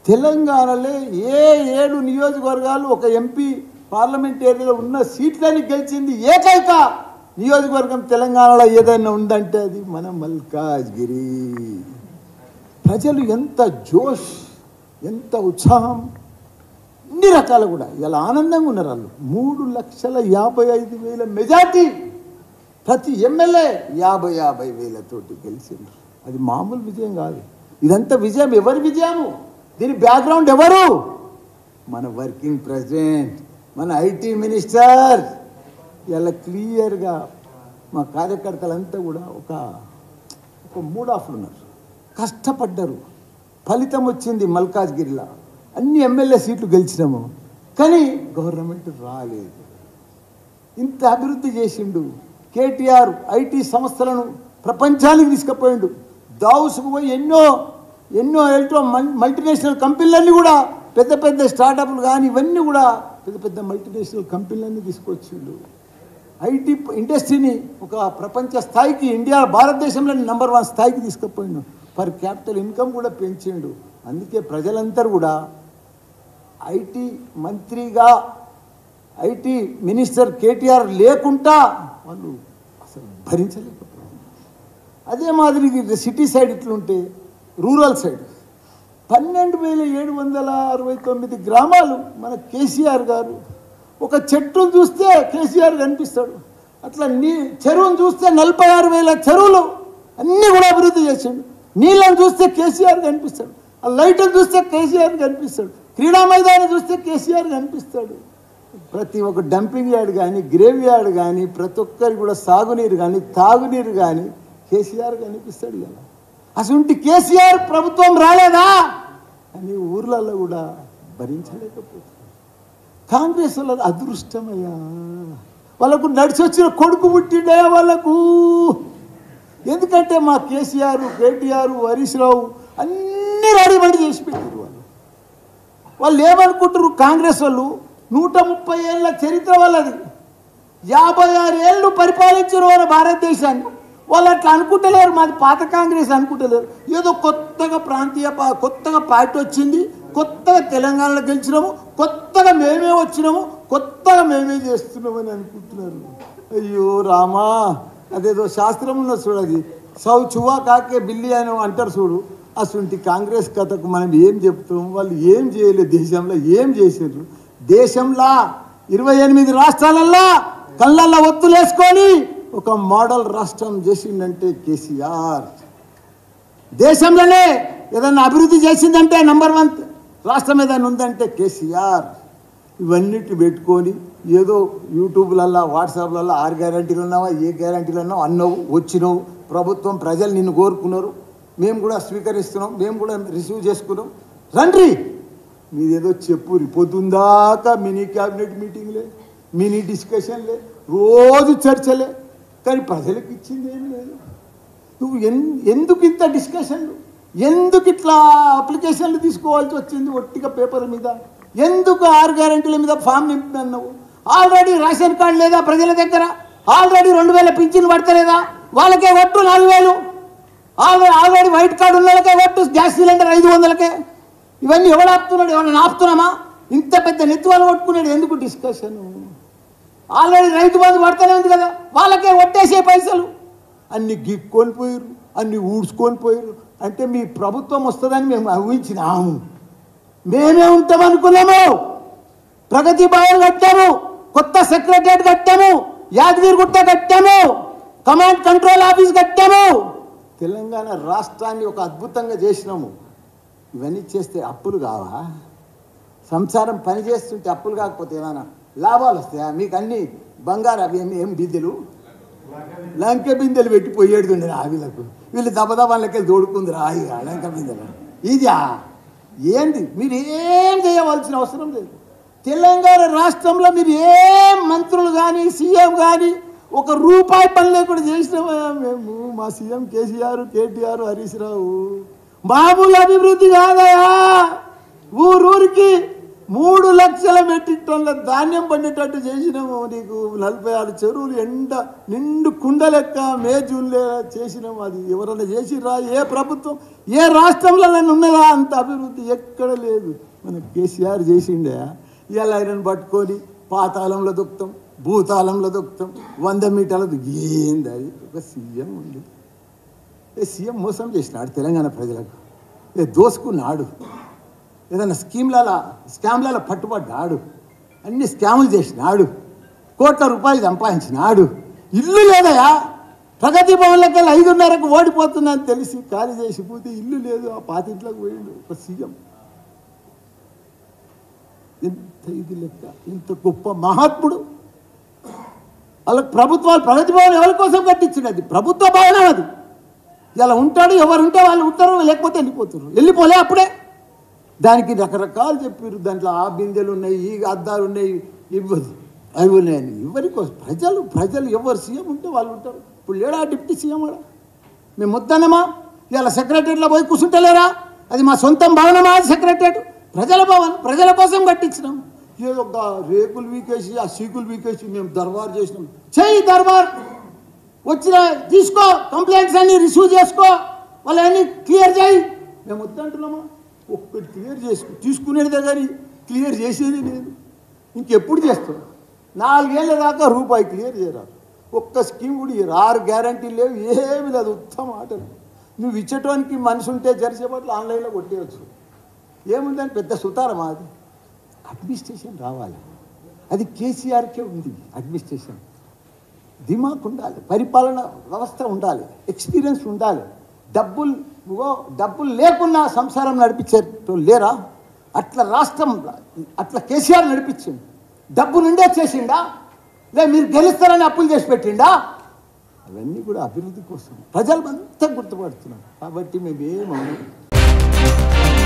తెలంగాణలో ఏ ఏడు నియోజకవర్గాలు ఒక ఎంపీ పార్లమెంట్ ఏరియాలో ఉన్న సీట్లని గెలిచింది ఏకైక నియోజకవర్గం తెలంగాణలో ఏదైనా ఉందంటే అది మన మల్కాజ్గిరి ప్రజలు ఎంత జోష్ ఎంత ఉత్సాహం అన్ని రకాలు కూడా ఇలా ఆనందంగా ఉన్నారు వాళ్ళు మూడు లక్షల యాభై ఐదు వేల మెజార్టీ ప్రతి ఎమ్మెల్యే యాభై యాభై వేలతోటి గెలిచిండ్రు అది మామూలు విజయం కాదు ఇదంతా విజయం ఎవరి విజయము దీని బ్యాక్గ్రౌండ్ ఎవరు మన వర్కింగ్ ప్రెసిడెంట్ మన ఐటీ మినిస్టర్ ఇలా క్లియర్గా మా కార్యకర్తలంతా కూడా ఒక ఒక మూడ్ ఆఫ్లు ఉన్నారు కష్టపడ్డారు ఫలితం వచ్చింది మల్కాజ్గిరిలో అన్ని ఎమ్మెల్యే సీట్లు గెలిచినాము కానీ గవర్నమెంట్ రాలేదు ఇంత అభివృద్ధి చేసిండు కేటీఆర్ ఐటీ సంస్థలను ప్రపంచానికి తీసుకుపోయిండు దావుసుకు పోయి ఎన్నో ఎన్నో ఎల్టో మల్టీనేషనల్ కంపెనీలన్నీ కూడా పెద్ద పెద్ద స్టార్టప్లు కానీ ఇవన్నీ కూడా పెద్ద పెద్ద మల్టీనేషనల్ కంపెనీలన్నీ తీసుకొచ్చిండు ఐటీ ఇండస్ట్రీని ఒక ప్రపంచ స్థాయికి ఇండియా భారతదేశంలో నెంబర్ వన్ స్థాయికి తీసుకుపోయిండు పర్ క్యాపిటల్ ఇన్కమ్ కూడా పెంచిండు అందుకే ప్రజలందరూ కూడా ఐటీ మంత్రిగా ఐటీ మినిస్టర్ కేటీఆర్ లేకుండా వాళ్ళు అసలు భరించలేకపోయారు అదే మాదిరి సిటీ సైడ్ ఇట్లుంటే రూరల్ సైడ్ పన్నెండు వేల ఏడు వందల అరవై తొమ్మిది గ్రామాలు మన కేసీఆర్ గారు ఒక చెట్టును చూస్తే కేసీఆర్ కనిపిస్తాడు అట్లా నీ చెరువును చూస్తే నలభై ఆరు వేల చెరువులు అన్నీ కూడా అభివృద్ధి చేసిండు నీళ్ళని చూస్తే కేసీఆర్ కనిపిస్తాడు ఆ లైట్ని చూస్తే కేసీఆర్ కనిపిస్తాడు క్రీడా మైదానం చూస్తే కేసీఆర్ కనిపిస్తాడు ప్రతి ఒక్క డంపింగ్ యార్డ్ కానీ గ్రేవ్ యార్డ్ కానీ ప్రతి ఒక్కరికి కూడా సాగునీరు కానీ తాగునీరు కానీ కేసీఆర్ కనిపిస్తాడు కదా అసలు కేసీఆర్ ప్రభుత్వం రాలేదా అని ఊర్లలో కూడా భరించలేకపోతుంది కాంగ్రెస్ వాళ్ళ అదృష్టమయ్యా వాళ్ళకు నడిచి వచ్చిన కొడుకు పుట్టిండయా వాళ్ళకు ఎందుకంటే మా కేసీఆర్ కేటీఆర్ హరీష్ రావు అన్ని రెడీమెంట్ చేసి పెట్టారు వాళ్ళు వాళ్ళు ఏమనుకుంటారు కాంగ్రెస్ వాళ్ళు నూట ముప్పై ఏళ్ళ చరిత్ర వాళ్ళది యాభై ఆరు ఏళ్ళు పరిపాలించారు మన భారతదేశాన్ని వాళ్ళు అట్లా అనుకుంటలేరు మాది పాత కాంగ్రెస్ అనుకుంటలేరు ఏదో కొత్తగా ప్రాంతీయ పా- కొత్తగా పార్టీ వచ్చింది కొత్తగా తెలంగాణలో గెలిచినాము కొత్తగా మేమే వచ్చినాము కొత్తగా మేమే చేస్తున్నామని అనుకుంటున్నారు అయ్యో రామా అదేదో శాస్త్రం ఉన్న చూడు అది సౌ చువా కాకే బిల్లి అని అంటారు చూడు అసలు కాంగ్రెస్ కథకు మనం ఏం చెప్తాం వాళ్ళు ఏం చేయలేదు దేశంలో ఏం చేసారు దేశంలో ఇరవై ఎనిమిది రాష్ట్రాలల్లో కళ్ళల్లో ఒత్తులేసుకొని ఒక మోడల్ రాష్ట్రం చేసిందంటే కేసీఆర్ దేశంలోనే ఏదైనా అభివృద్ధి చేసిందంటే నంబర్ వన్ రాష్ట్రం ఏదైనా ఉందంటే కేసీఆర్ ఇవన్నిటి పెట్టుకొని ఏదో యూట్యూబ్లల్లో వాట్సాప్లలో ఆరు గ్యారంటీలు ఉన్నావా ఏ గ్యారంటీలు ఉన్నావు అన్నావు వచ్చినావు ప్రభుత్వం ప్రజలు నిన్ను కోరుకున్నారు మేము కూడా స్వీకరిస్తున్నాం మేము కూడా రిసీవ్ చేసుకున్నాం రండి మీదేదో చెప్పు పొద్దుందాకా మినీ క్యాబినెట్ మీటింగ్లే మినీ డిస్కషన్లే రోజు చర్చలే కానీ ప్రజలకు ఇచ్చింది ఏం లేదు నువ్వు ఎన్ ఎందుకు ఇంత డిస్కషన్లు ఎందుకు ఇట్లా అప్లికేషన్లు తీసుకోవాల్సి వచ్చింది ఒట్టిగా పేపర్ మీద ఎందుకు ఆరు గ్యారెంటీల మీద ఫామ్ నింపుతున్నావు ఆల్రెడీ రేషన్ కార్డు లేదా ప్రజల దగ్గర ఆల్రెడీ రెండు వేల పింఛన్ పడతలేదా వాళ్ళకే ఒట్టు నాలుగు వేలు ఆల్రెడీ ఆల్రెడీ వైట్ కార్డు ఉన్న వాళ్ళకే ఒట్టు గ్యాస్ సిలిండర్ ఐదు వందలకే ఇవన్నీ ఎవడు ఆపుతున్నాడు ఎవరైనా ఆపుతున్నామా ఇంత పెద్ద నెత్తువాలు కొట్టుకున్నాడు ఎందుకు డిస్కషన్ ఆల్రెడీ రైతు బంధు పడతానే ఉంది కదా వాళ్ళకే ఒట్టేసే పైసలు అన్ని గిక్కొని పోయారు అన్ని ఊడ్చుకొని పోయారు అంటే మీ ప్రభుత్వం వస్తుందని మేము ఊహించినాము మేమే ఉంటాం అనుకున్నాము ప్రగతి భవన్ కట్టాము కొత్త సెక్రటరియట్ కట్టాము యాదగిరిగుట్ట కట్టాము కమాండ్ కంట్రోల్ ఆఫీస్ కట్టాము తెలంగాణ రాష్ట్రాన్ని ఒక అద్భుతంగా చేసినాము ఇవన్నీ చేస్తే అప్పులు కావా సంసారం పని చేస్తుంటే అప్పులు కాకపోతే ఏమైనా లాభాలు వస్తాయా మీకు అన్ని బంగారు అవి ఏమి ఏం బిందెలు లంక బిందెలు పెట్టి పోయేడుతుండే ఆవిలకు వీళ్ళు దబదబాలకి దోడుకుంది రాయి లంక బిందెలు ఇదా ఏంది మీరు ఏం చేయవలసిన అవసరం లేదు తెలంగాణ రాష్ట్రంలో మీరు ఏం మంత్రులు కానీ సీఎం కానీ ఒక రూపాయి పని లేకుండా చేసినామా మేము మా సీఎం కేసీఆర్ కేటీఆర్ హరీష్ రావు మామూలు అభివృద్ధి కాదయా ఊరూరికి మూడు లక్షల మెట్రిక్ టన్నుల ధాన్యం పండేటట్టు చేసినాము నీకు నలభై ఆరు చెరువులు ఎండ నిండు కుండ లెక్క మే జూన్లే చేసినాము అది ఎవరన్నా చేసిరా ఏ ప్రభుత్వం ఏ రాష్ట్రంలో నన్ను ఉన్నదా అంత అభివృద్ధి ఎక్కడ లేదు మన కేసీఆర్ చేసిండే ఇవాళ ఆయన పట్టుకొని పాతాళంలో దొక్కుతాం భూతాళంలో దొక్కుతాం వంద మీటర్ల దు- ఏంది అది ఒక సీఎం ఉంది ఏ సీఎం మోసం చేసినాడు తెలంగాణ ప్రజలకు ఏ దోసుకున్నాడు ఏదైనా స్కీమ్లలో స్కామ్లలో పట్టుబడ్డాడు అన్ని స్కాములు చేసినాడు కోట్ల రూపాయలు సంపాదించినాడు ఇల్లు లేదయా ప్రగతి భవన్లకి వెళ్ళి ఐదున్నరకు ఓడిపోతుందని తెలిసి ఖాళీ చేసి పోతే ఇల్లు లేదు ఆ పాతింట్లోకి పోయిండు ఒక సీఎం ఎంత ఇది లెక్క ఇంత గొప్ప మహాత్ముడు వాళ్ళకి ప్రభుత్వాలు ప్రగతి భవన్ ఎవరి కోసం కట్టించింది అది ప్రభుత్వ భవనం అది ఇలా ఉంటాడు ఎవరు ఉంటే వాళ్ళు ఉంటారు లేకపోతే వెళ్ళిపోతారు వెళ్ళిపోలే అప్పుడే దానికి రకరకాలు చెప్పారు దాంట్లో ఆ బిందెలు ఉన్నాయి ఈ అద్దాలు ఉన్నాయి ఇవ్వదు అవి ఉన్నాయని ఎవరి కోసం ప్రజలు ప్రజలు ఎవరు సీఎం ఉంటే వాళ్ళు ఉంటారు ఇప్పుడు లేడా డిప్యూటీ సీఎం కూడా మేము వద్దన్నమా ఇలా సెక్రటరీలో పోయి కూర్చుంటలేరా అది మా సొంతం భవనమా అది సెక్రటరేట్ ప్రజల భవన్ ప్రజల కోసం కట్టించినాం ఏదో ఒక రేకులు వీకేసి ఆ సీకులు వీకేసి మేము దర్బార్ చేసినాం చెయ్యి దర్బార్ వచ్చిన తీసుకో కంప్లైంట్స్ అన్ని రిసీవ్ చేసుకో వాళ్ళని క్లియర్ చేయి మేము వద్దంటున్నామా ఒక్కటి క్లియర్ చేసుకో తీసుకునేదే కానీ క్లియర్ చేసేది లేదు ఇంకెప్పుడు చేస్తాం నాలుగేళ్ల దాకా రూపాయి క్లియర్ చేయరాదు ఒక్క స్కీమ్ కూడా ఇయ్యరు ఆరు గ్యారంటీ లేవు ఏమి లేదు ఉత్తమ ఆటలు నువ్వు ఇచ్చేటానికి మనిషి ఉంటే జరిసేపట్లు ఆన్లైన్లో కొట్టేయచ్చు ఏముందని పెద్ద సుతారం అది అడ్మినిస్ట్రేషన్ రావాలి అది కేసీఆర్కే ఉంది అడ్మినిస్ట్రేషన్ దిమాక్ ఉండాలి పరిపాలన వ్యవస్థ ఉండాలి ఎక్స్పీరియన్స్ ఉండాలి డబ్బులు ఇగో డబ్బులు లేకున్నా సంసారం నడిపించేటో లేరా అట్లా రాష్ట్రం అట్లా కేసీఆర్ నడిపించింది డబ్బు నుండే చేసిండా లే మీరు గెలుస్తారని అప్పులు చేసి పెట్టిండా అవన్నీ కూడా అభివృద్ధి కోసం ప్రజలు అంతా గుర్తుపడుతున్నారు కాబట్టి మేము ఏమన్నా